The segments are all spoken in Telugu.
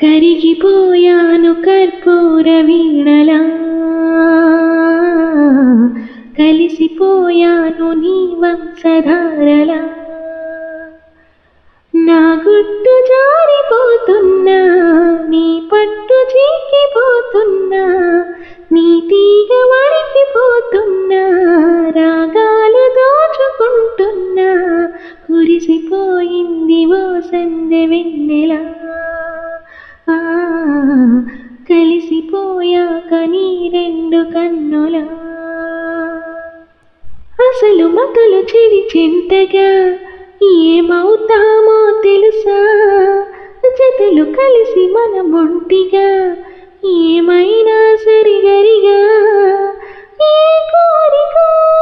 కరిగిపోయాను కర్పూర వీణలా కలిసిపోయాను నీ వంశధారలా నా గుట్టు జారిపోతున్నా నీ పట్టు చీకిపోతున్నా నీ తీగ వణికిపోతున్నా రాగాలు దోచుకుంటున్నా కురిసిపోయింది ఓ సందె వెన్నెలా ఆ, కలిసిపోయాక నీ రెండు కన్నులా అసలు మతలు చెడి చెంతగా ఏమవుతామో తెలుసా జతలు కలిసి మనమొంటిగా ఏమైనా సరిగరిగా ఈ కోరిక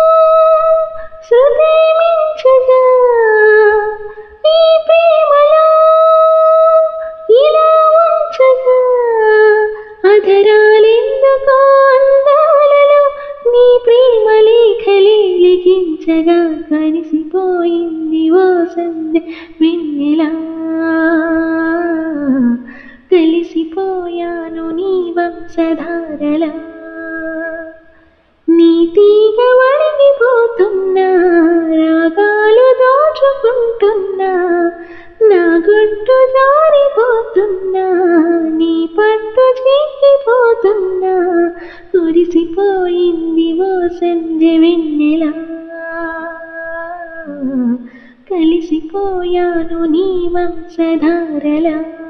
శృతి మించగా ఈ ప్రేమలో ఇలా ఉంచగా అధరాలెందుకో అందాలలో నీ ప్రేమ లేఖలే లిఖించగా కలిసిపోయింది ఓ సందె వెన్నెలా కలిసిపోయాను నీ వంశధారలా నీ తీగ వణిగిపోతున్నా రాగాలు దోచుకుంటున్నా నా గుట్టు జారిపోతున్నా నీ పట్టు చీకిపోతున్నా కురిసిపోయింది ఓ సంజ వెన్నెలా కలిసిపోయాను నీ వంశధారలా